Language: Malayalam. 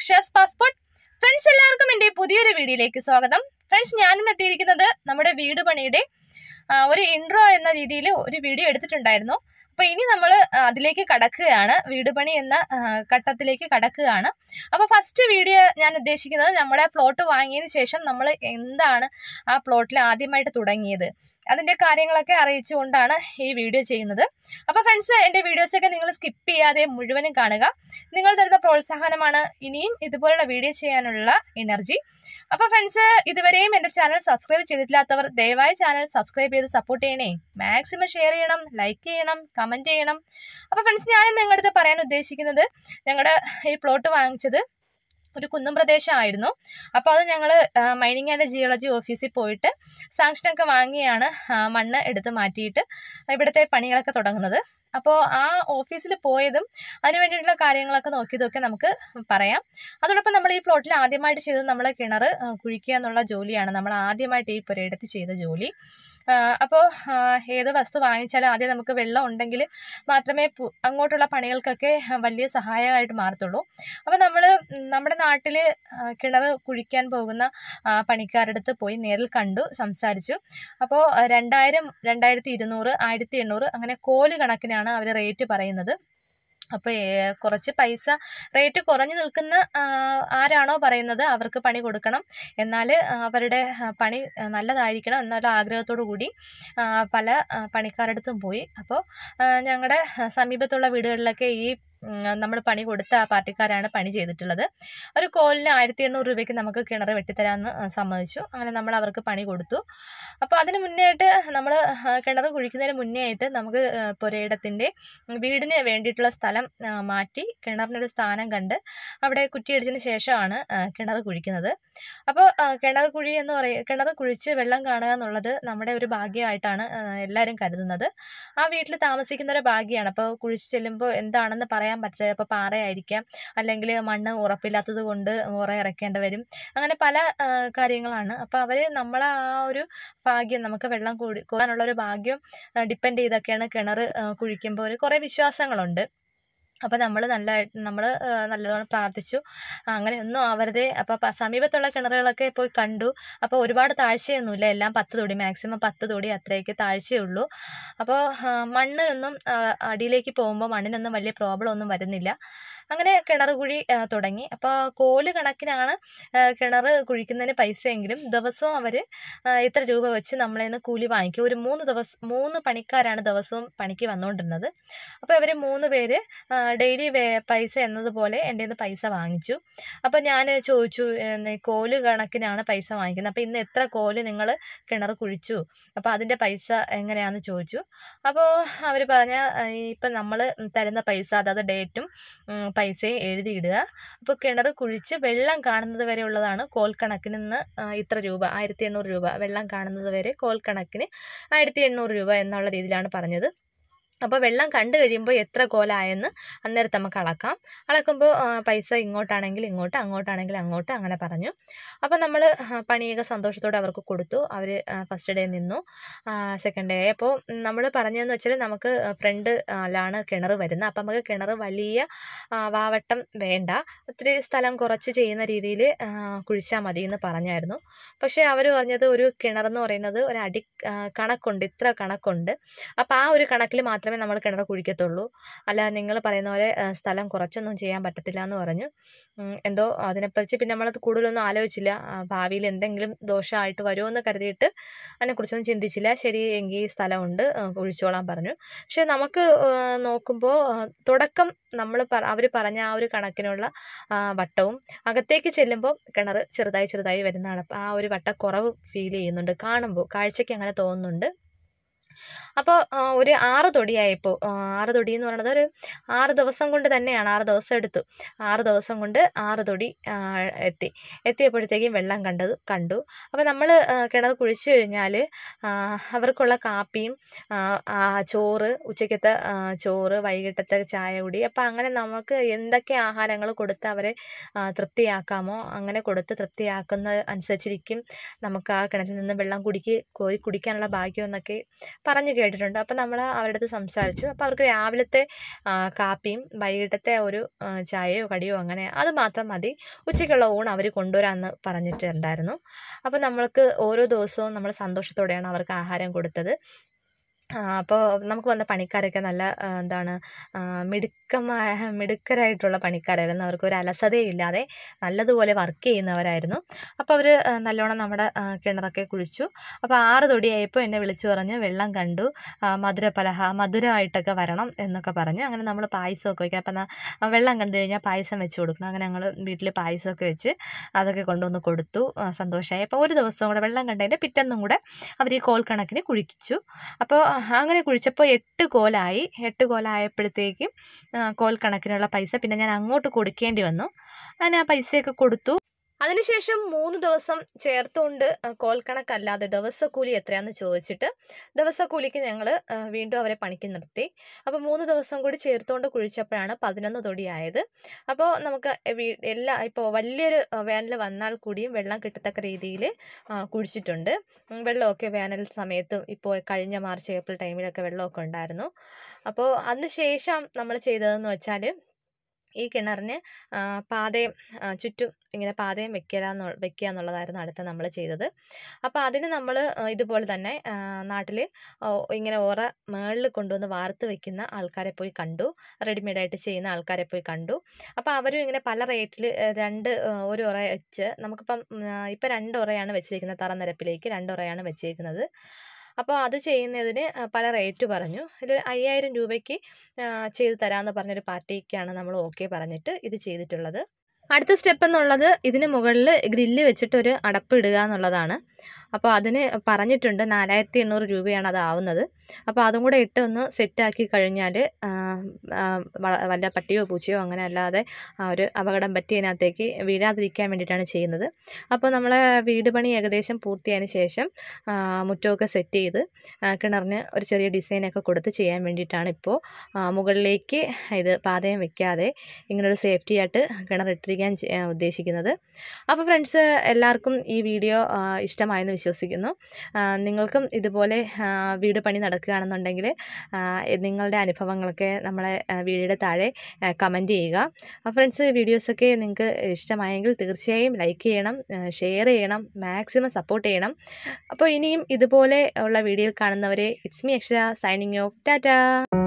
അക്ഷയാസ് പാസ്പോർട്ട് ഫ്രണ്ട്സ് എല്ലാവർക്കും എൻ്റെ പുതിയൊരു വീഡിയോയിലേക്ക് സ്വാഗതം ഫ്രണ്ട്സ് ഞാനിന്ന് എത്തിയിരിക്കുന്നത് നമ്മുടെ വീട് പണിയുടെ ആ, ഒരു ഇൻട്രോ എന്ന രീതിയിൽ ഒരു വീഡിയോ എടുത്തിട്ടുണ്ടായിരുന്നു അപ്പോൾ ഇനി നമ്മൾ അതിലേക്ക് കടക്കുകയാണ് വീട് പണി എന്ന ആ, ഘട്ടത്തിലേക്ക് കടക്കുകയാണ് അപ്പോൾ ഫസ്റ്റ് വീഡിയോ ഞാൻ ഉദ്ദേശിക്കുന്നത് നമ്മുടെ പ്ലോട്ട് വാങ്ങിയതിന് ശേഷം നമ്മൾ എന്താണ് ആ പ്ലോട്ടിൽ ആദ്യമായിട്ട് തുടങ്ങിയത് അതിൻ്റെ കാര്യങ്ങളൊക്കെ അറിയിച്ചുകൊണ്ടാണ് ഈ വീഡിയോ ചെയ്യുന്നത് അപ്പോൾ ഫ്രണ്ട്സ് എൻ്റെ വീഡിയോസൊക്കെ നിങ്ങൾ സ്കിപ്പ് ചെയ്യാതെ മുഴുവനും കാണുക നിങ്ങൾ തരുന്ന പ്രോത്സാഹനമാണ് ഇനിയും ഇതുപോലുള്ള വീഡിയോ ചെയ്യാനുള്ള എനർജി അപ്പോൾ ഫ്രണ്ട്സ് ഇതുവരെയും എൻ്റെ ചാനൽ സബ്സ്ക്രൈബ് ചെയ്തിട്ടില്ലാത്തവർ ദയവായി ചാനൽ സബ്സ്ക്രൈബ് ചെയ്ത് സപ്പോർട്ട് ചെയ്യണേ മാക്സിമം ഷെയർ ചെയ്യണം ലൈക്ക് ചെയ്യണം കമൻറ്റ് ചെയ്യണം അപ്പോൾ ഫ്രണ്ട്സ് ഞാൻ നിങ്ങളുടെ അടുത്ത് പറയാൻ ഉദ്ദേശിക്കുന്നത് ഞങ്ങളുടെ ഈ പ്ലോട്ട് വാങ്ങിച്ചത് ഒരു കുന്നും പ്രദേശമായിരുന്നു അപ്പോൾ അത് ഞങ്ങൾ മൈനിങ് ആൻഡ് ജിയോളജി ഓഫീസിൽ പോയിട്ട് സാങ്ഷനൊക്കെ വാങ്ങിയാണ് ആ, മണ്ണ് എടുത്ത് മാറ്റിയിട്ട് ഇവിടുത്തെ പണികളൊക്കെ തുടങ്ങുന്നത് അപ്പോൾ ആ ഓഫീസിൽ പോയതും അതിന് വേണ്ടിയിട്ടുള്ള കാര്യങ്ങളൊക്കെ നോക്കിയതൊക്കെ നമുക്ക് പറയാം അതോടൊപ്പം നമ്മൾ ഈ പ്ലോട്ടിൽ ആദ്യമായിട്ട് ചെയ്തത് നമ്മൾ കിണർ ആ, കുഴിക്കുക എന്നുള്ള ജോലിയാണ് നമ്മൾ ആദ്യമായിട്ട് ഈ പുരയിടത്ത് ചെയ്ത ജോലി അപ്പോൾ ഏത് വസ്തു വാങ്ങിച്ചാലും ആദ്യം നമുക്ക് വെള്ളം ഉണ്ടെങ്കിൽ മാത്രമേ പു- അങ്ങോട്ടുള്ള പണികൾക്കൊക്കെ വലിയ സഹായമായിട്ട് മാറത്തുള്ളൂ അപ്പോൾ നമ്മൾ നമ്മുടെ നാട്ടിൽ കിണർ കുഴിക്കാൻ പോകുന്ന ആ, പണിക്കാരുടെ അടുത്ത് പോയി നേരിൽ കണ്ടു സംസാരിച്ചു അപ്പോൾ രണ്ടായിരം രണ്ടായിരത്തി ഇരുന്നൂറ് ആയിരത്തി എണ്ണൂറ് അങ്ങനെ കോല് കണക്കിനാണ് അവർ റേറ്റ് പറയുന്നത് അപ്പോൾ കുറച്ച് പൈസ റേറ്റ് കുറഞ്ഞു നിൽക്കുന്ന ആ, ആരാണോ പറയുന്നത് അവർക്ക് പണി കൊടുക്കണം എന്നാൽ അവരുടെ ആ, പണി ആ, നല്ലതായിരിക്കണം എന്നുള്ള ആഗ്രഹത്തോടു കൂടി ആ, പല ആ, പണിക്കാരുടെ അടുത്തും പോയി അപ്പോൾ ഞങ്ങളുടെ സമീപത്തുള്ള വീടുകളിലൊക്കെ ഈ നമ്മൾ പണി കൊടുത്ത ആ പാർട്ടിക്കാരാണ് പണി ചെയ്തിട്ടുള്ളത് ഒരു കോലിന് ആയിരത്തി എണ്ണൂറ് രൂപയ്ക്ക് നമുക്ക് കിണർ വെട്ടിത്തരാമെന്ന് ആ, സമ്മതിച്ചു അങ്ങനെ നമ്മൾ അവർക്ക് പണി കൊടുത്തു അപ്പോൾ അതിന് മുന്നേ ആയിട്ട് നമ്മൾ കിണർ കുഴിക്കുന്നതിന് മുന്നേ ആയിട്ട് നമുക്ക് ആ, പുരയിടത്തിൻ്റെ വീടിന് വേണ്ടിയിട്ടുള്ള സ്ഥലം ആ, മാറ്റി കിണറിനൊരു സ്ഥാനം കണ്ട് അവിടെ കുറ്റിയടിച്ചതിന് ശേഷമാണ് ആ, കിണർ കുഴിക്കുന്നത് അപ്പോൾ ആ, കിണർ കുഴി എന്ന് പറയും കിണർ കുഴിച്ച് വെള്ളം കാണുക എന്നുള്ളത് നമ്മുടെ ഒരു ഭാഗ്യമായിട്ടാണ് ആ, എല്ലാവരും കരുതുന്നത് ആ വീട്ടിൽ താമസിക്കുന്ന ഒരു ഭാഗ്യമാണ് അപ്പോൾ കുഴിച്ച് ചെല്ലുമ്പോൾ എന്താണെന്ന് പറയാൻ പറ്റില്ല ഇപ്പോൾ പാറയായിരിക്കാം അല്ലെങ്കിൽ മണ്ണ് ഉറപ്പില്ലാത്തത് കൊണ്ട് ഉറ ഇറക്കേണ്ടി വരും അങ്ങനെ പല ആ, കാര്യങ്ങളാണ് അപ്പോൾ അവർ നമ്മളെ ആ ഒരു ഭാഗ്യം നമുക്ക് വെള്ളം കൂടി കോരാനുള്ള ഒരു ഭാഗ്യം ഡിപ്പെൻഡ് ചെയ്തൊക്കെയാണ് കിണർ കുഴിക്കുമ്പോൾ ഒരു കുറേ വിശ്വാസങ്ങളുണ്ട് അപ്പോൾ നമ്മൾ നല്ല നമ്മൾ നല്ലവണ്ണം പ്രാർത്ഥിച്ചു അങ്ങനെ ഒന്നും ആവരുതേ അപ്പോൾ പ- സമീപത്തുള്ള കിണറുകളൊക്കെ പോയി കണ്ടു അപ്പോൾ ഒരുപാട് താഴ്ചയൊന്നുമില്ല എല്ലാം പത്ത് തൊടി മാക്സിമം പത്ത് തൊടി അത്രയൊക്കെ താഴ്ചയുള്ളൂ അപ്പോൾ മണ്ണിനൊന്നും ആ, അടിയിലേക്ക് പോകുമ്പോൾ മണ്ണിനൊന്നും വലിയ പ്രോബ്ലം ഒന്നും വരുന്നില്ല അങ്ങനെ കിണർ കുഴി ആ, തുടങ്ങി അപ്പോൾ കോല് കണക്കിനാണ് കിണർ കുഴിക്കുന്നതിന് പൈസയെങ്കിലും ദിവസവും അവർ ഇത്ര രൂപ വെച്ച് നമ്മളെ നിന്ന് കൂലി വാങ്ങിക്കും ഒരു മൂന്ന് ദിവസം മൂന്ന് പണിക്കാരാണ് ദിവസവും പണിക്ക് വന്നുകൊണ്ടിരുന്നത് അപ്പോൾ ഇവർ മൂന്ന് പേര് ഡെയിലി പൈസ എന്നതുപോലെ എൻ്റെ നിന്ന് പൈസ വാങ്ങിച്ചു അപ്പോൾ ഞാൻ ചോദിച്ചു എന്ന് കോല് കണക്കിനാണ് പൈസ വാങ്ങിക്കുന്നത് അപ്പോൾ ഇന്ന് എത്ര കോല് നിങ്ങൾ കിണർ കുഴിച്ചു അപ്പോൾ അതിൻ്റെ പൈസ എങ്ങനെയാണെന്ന് ചോദിച്ചു അപ്പോൾ അവർ പറഞ്ഞ ഇപ്പം നമ്മൾ തരുന്ന പൈസ അതായത് ഡേറ്റും ഉം, പൈസയും എഴുതിയിടുക അപ്പോൾ കിണർ കുഴിച്ച് വെള്ളം കാണുന്നത് വരെ ഉള്ളതാണ് കോൽ കണക്കിന് ഇന്ന് ആ, ഇത്ര രൂപ ആയിരത്തി എണ്ണൂറ് രൂപ വെള്ളം കാണുന്നത് വരെ കോൽ കണക്കിന് ആയിരത്തി എണ്ണൂറ് രൂപ എന്നുള്ള രീതിയിലാണ് പറഞ്ഞത് അപ്പോൾ വെള്ളം കണ്ടു കഴിയുമ്പോൾ എത്ര കോലായെന്ന് അന്നേരത്ത് നമുക്ക് അളക്കാം അളക്കുമ്പോൾ ആ, പൈസ ഇങ്ങോട്ടാണെങ്കിൽ ഇങ്ങോട്ട് അങ്ങോട്ടാണെങ്കിൽ അങ്ങോട്ട് അങ്ങനെ പറഞ്ഞു അപ്പോൾ നമ്മൾ പണിയൊക്കെ സന്തോഷത്തോടെ അവർക്ക് കൊടുത്തു അവർ ഫസ്റ്റ് ഡേ നിന്നു സെക്കൻഡ് ഡേ അപ്പോൾ നമ്മൾ പറഞ്ഞതെന്ന് വെച്ചാൽ നമുക്ക് ഫ്രണ്ട് ലാണ് കിണർ വരുന്നത് അപ്പം നമുക്ക് കിണർ വലിയ ആ, വാവട്ടം വേണ്ട ഒത്തിരി സ്ഥലം കുറച്ച് ചെയ്യുന്ന രീതിയിൽ കുഴിച്ചാൽ മതി എന്ന് പറഞ്ഞായിരുന്നു പക്ഷേ അവർ പറഞ്ഞത് ഒരു കിണറെന്ന് പറയുന്നത് ഒരു അടി ആ, കണക്കുണ്ട് ഇത്ര കണക്കുണ്ട് അപ്പോൾ ആ ഒരു കണക്കിൽ മാത്രമേ നമ്മൾ കിണർ കുഴിക്കത്തുള്ളൂ അല്ല നിങ്ങൾ പറയുന്ന പോലെ ആ, സ്ഥലം കുറച്ചൊന്നും ചെയ്യാൻ പറ്റത്തില്ല എന്ന് പറഞ്ഞു ഉം, എന്തോ അതിനെപ്പറ്റി പിന്നെ നമ്മളത് കൂടുതലൊന്നും ആലോചിച്ചില്ല ആ, ഭാവിയിൽ എന്തെങ്കിലും ദോഷമായിട്ട് വരുമോ എന്ന് കരുതിയിട്ട് അതിനെക്കുറിച്ചൊന്നും ചിന്തിച്ചില്ല ശരി എങ്കിൽ സ്ഥലമുണ്ട് ആ, കുഴിച്ചോളാൻ പറഞ്ഞു പക്ഷെ നമുക്ക് നോക്കുമ്പോൾ തുടക്കം നമ്മൾ അവർ പറഞ്ഞ ആ ഒരു കണക്കിനുള്ള ആ, വട്ടവും അകത്തേക്ക് ചെല്ലുമ്പോൾ കിണർ ചെറുതായി ചെറുതായി വരുന്നതാണ് അപ്പോൾ ആ ഒരു വട്ടക്കുറവ് ഫീൽ ചെയ്യുന്നുണ്ട് കാണുമ്പോൾ കാഴ്ചയ്ക്ക് അങ്ങനെ തോന്നുന്നുണ്ട് അപ്പോൾ ഒരു ആറ് തൊടിയായപ്പോൾ ആറ് തൊടി എന്ന് പറയുന്നത് ഒരു ആറ് ദിവസം കൊണ്ട് തന്നെയാണ് ആറ് ദിവസം എടുത്തു ആറ് ദിവസം കൊണ്ട് ആറ് തൊടി ആ, എത്തി എത്തിയപ്പോഴത്തേക്കും വെള്ളം കണ്ടത് കണ്ടു അപ്പോൾ നമ്മൾ കിണർ കുഴിച്ചു കഴിഞ്ഞാൽ അവർക്കുള്ള കാപ്പിയും ആ, ആ, ചോറ് ഉച്ചക്കത്തെ ആ, ചോറ് വൈകിട്ടത്തെ ചായ കുടി അപ്പോൾ അങ്ങനെ നമുക്ക് എന്തൊക്കെ ആഹാരങ്ങൾ കൊടുത്ത് അവരെ ആ, തൃപ്തിയാക്കാമോ അങ്ങനെ കൊടുത്ത് തൃപ്തിയാക്കുന്ന അനുസരിച്ചിരിക്കും നമുക്ക് ആ കിണറ്റിൽ നിന്ന് വെള്ളം കുടിക്ക് കോരി കുടിക്കാനുള്ള ഭാഗ്യം എന്നൊക്കെ പറഞ്ഞു കേട്ടിട്ടുണ്ട് അപ്പോൾ നമ്മൾ അവരുടെ അടുത്ത് സംസാരിച്ചു അപ്പോൾ അവർക്ക് രാവിലത്തെ ആ, കാപ്പിയും വൈകിട്ടത്തെ ഒരു ആ, ചായയോ കടിയോ അങ്ങനെ അത് മാത്രം മതി ഉച്ചയ്ക്കുള്ള ഊണ് അവർ കൊണ്ടുവരാമെന്ന് പറഞ്ഞിട്ടുണ്ടായിരുന്നു അപ്പോൾ നമ്മൾക്ക് ഓരോ ദിവസവും നമ്മൾ സന്തോഷത്തോടെയാണ് അവർക്ക് ആഹാരം കൊടുത്തത് ആ, അപ്പോൾ നമുക്ക് വന്ന പണിക്കാരൊക്കെ നല്ല ആ, എന്താണ് ആ, മിടുക്കമായ മിടുക്കരായിട്ടുള്ള പണിക്കാരായിരുന്നു അവർക്ക് ഒരു അലസതയില്ലാതെ നല്ലതുപോലെ വർക്ക് ചെയ്യുന്നവരായിരുന്നു അപ്പോൾ അവർ നല്ലോണം നമ്മുടെ ആ, കിണറൊക്കെ കുഴിച്ചു അപ്പോൾ ആറ് തൊടിയായപ്പോൾ എന്നെ വിളിച്ചു പറഞ്ഞു വെള്ളം കണ്ടു ആ, മധുര പലഹ മധുരമായിട്ടൊക്കെ വരണം എന്നൊക്കെ പറഞ്ഞു അങ്ങനെ നമ്മൾ പായസമൊക്കെ വയ്ക്കുക അപ്പം ന- വെള്ളം കണ്ടു കഴിഞ്ഞാൽ പായസം വെച്ച് കൊടുക്കണം അങ്ങനെ ഞങ്ങൾ വീട്ടിൽ പായസമൊക്കെ വെച്ച് അതൊക്കെ കൊണ്ടുവന്ന് കൊടുത്തു ആ, സന്തോഷമായി അപ്പോൾ ഒരു ദിവസം കൂടെ വെള്ളം കണ്ടതിൻ്റെ പിറ്റേന്നും കൂടെ അവർ ഈ കോൽ കണക്കിന് കുഴിച്ചു അപ്പോൾ അങ്ങനെ കുഴിച്ചപ്പോൾ എട്ട് കോലായി എട്ട് കോലായപ്പോഴത്തേക്കും ആ, കോൽ കണക്കിനുള്ള പൈസ പിന്നെ ഞാൻ അങ്ങോട്ട് കൊടുക്കേണ്ടി വന്നു അങ്ങനെ ആ പൈസയൊക്കെ കൊടുത്തു അതിനുശേഷം മൂന്ന് ദിവസം ചേർത്തുകൊണ്ട് ആ, കോൽ കണക്കല്ലാതെ ദിവസക്കൂലി എത്രയാണെന്ന് ചോദിച്ചിട്ട് ദിവസക്കൂലിക്ക് ഞങ്ങൾ വീണ്ടും അവരെ പണിക്ക് നിർത്തി അപ്പോൾ മൂന്ന് ദിവസം കൂടി ചേർത്തുകൊണ്ട് കുഴിച്ചപ്പോഴാണ് പതിനൊന്ന് തൊടിയായത് അപ്പോൾ നമുക്ക് വീ- എല്ലാ ഇപ്പോൾ വലിയൊരു വേനൽ വന്നാൽ കൂടിയും വെള്ളം കിട്ടത്തക്ക രീതിയിൽ കുഴിച്ചിട്ടുണ്ട് ഉം, വെള്ളമൊക്കെ വേനൽ സമയത്തും ഇപ്പോൾ കഴിഞ്ഞ മാർച്ച് ഏപ്രിൽ ടൈമിലൊക്കെ വെള്ളമൊക്കെ ഉണ്ടായിരുന്നു അപ്പോൾ അതിന് ശേഷം നമ്മൾ ചെയ്തതെന്ന് വെച്ചാൽ ഈ കിണറിന് ആ, പാതയും ആ, ചുറ്റും ഇങ്ങനെ പാതയും വെക്കലാന്ന് വെക്കുക എന്നുള്ളതായിരുന്നു അടുത്ത നമ്മൾ ചെയ്തത് അപ്പോൾ അതിന് നമ്മൾ ഇതുപോലെ തന്നെ നാട്ടിൽ ഇങ്ങനെ ഓറ മേളിൽ കൊണ്ടുവന്ന് വാർത്ത് വെക്കുന്ന ആൾക്കാരെ പോയി കണ്ടു റെഡിമെയ്ഡായിട്ട് ചെയ്യുന്ന ആൾക്കാരെ പോയി കണ്ടു അപ്പോൾ അവരും ഇങ്ങനെ പല റേറ്റിൽ രണ്ട് ആ, ഒരു ഉറ വെച്ച് നമുക്കിപ്പം ഇപ്പം രണ്ട് ഉറയാണ് വെച്ചിരിക്കുന്നത് തറ നിരപ്പിലേക്ക് രണ്ട് ഉറയാണ് വെച്ചിരിക്കുന്നത് അപ്പോൾ അത് ചെയ്യുന്നതിന് ആ, പല റേറ്റ് പറഞ്ഞു ഇതിൽ അയ്യായിരം രൂപയ്ക്ക് ആ, ചെയ്ത് തരാമെന്ന് പറഞ്ഞൊരു പാർട്ടിക്കാണ് നമ്മൾ ഓക്കെ പറഞ്ഞിട്ട് ഇത് ചെയ്തിട്ടുള്ളത് അടുത്ത സ്റ്റെപ്പ് എന്നുള്ളത് ഇതിന് മുകളിൽ ഗ്രില്ല് വെച്ചിട്ട് ഒരു അടപ്പ് ഇടുക എന്നുള്ളതാണ് അപ്പോൾ അതിന് പറഞ്ഞിട്ടുണ്ട് നാലായിരത്തി എണ്ണൂറ് രൂപയാണ് അതാവുന്നത് അപ്പോൾ അതും കൂടെ ഇട്ട് ഒന്ന് സെറ്റാക്കി കഴിഞ്ഞാൽ വല്ല പട്ടിയോ പൂച്ചയോ അങ്ങനെ അല്ലാതെ ആ ഒരു അപകടം പറ്റിയതിനകത്തേക്ക് വീഴാതിരിക്കാൻ വേണ്ടിയിട്ടാണ് ചെയ്യുന്നത് അപ്പോൾ നമ്മളെ വീട് പണി ഏകദേശം പൂർത്തിയായതിന് ശേഷം ആ, മുറ്റമൊക്കെ സെറ്റ് ചെയ്ത് ആ, കിണറിന് ഒരു ചെറിയ ഡിസൈനൊക്കെ കൊടുത്ത് ചെയ്യാൻ വേണ്ടിയിട്ടാണ് ഇപ്പോൾ ആ, മുകളിലേക്ക് ഇത് പാതയം വെക്കാതെ ഇങ്ങനൊരു സേഫ്റ്റി ആയിട്ട് കിണറിട്ടിരിക്കാൻ ചെ- ആ, ഉദ്ദേശിക്കുന്നത് അപ്പോൾ ഫ്രണ്ട്സ് എല്ലാവർക്കും ഈ വീഡിയോ ആ, ഇഷ്ടമായെന്ന് വിശ്വസിക്കുന്നു ആ, നിങ്ങൾക്കും ഇതുപോലെ ആ, വീട് പണി നടക്കുകയാണെന്നുണ്ടെങ്കിൽ ആ, നിങ്ങളുടെ അനുഭവങ്ങളൊക്കെ നമ്മളെ ആ, വീഡിയോയുടെ താഴെ കമൻറ്റ് ചെയ്യുക ഫ്രണ്ട്സ് വീഡിയോസൊക്കെ നിങ്ങൾക്ക് ഇഷ്ടമായെങ്കിൽ തീർച്ചയായും ലൈക്ക് ചെയ്യണം ഷെയർ ചെയ്യണം മാക്സിമം സപ്പോർട്ട് ചെയ്യണം അപ്പോൾ ഇനിയും ഇതുപോലെ ഉള്ള വീഡിയോ കാണുന്നവരെ it's me Akshara signing off Tata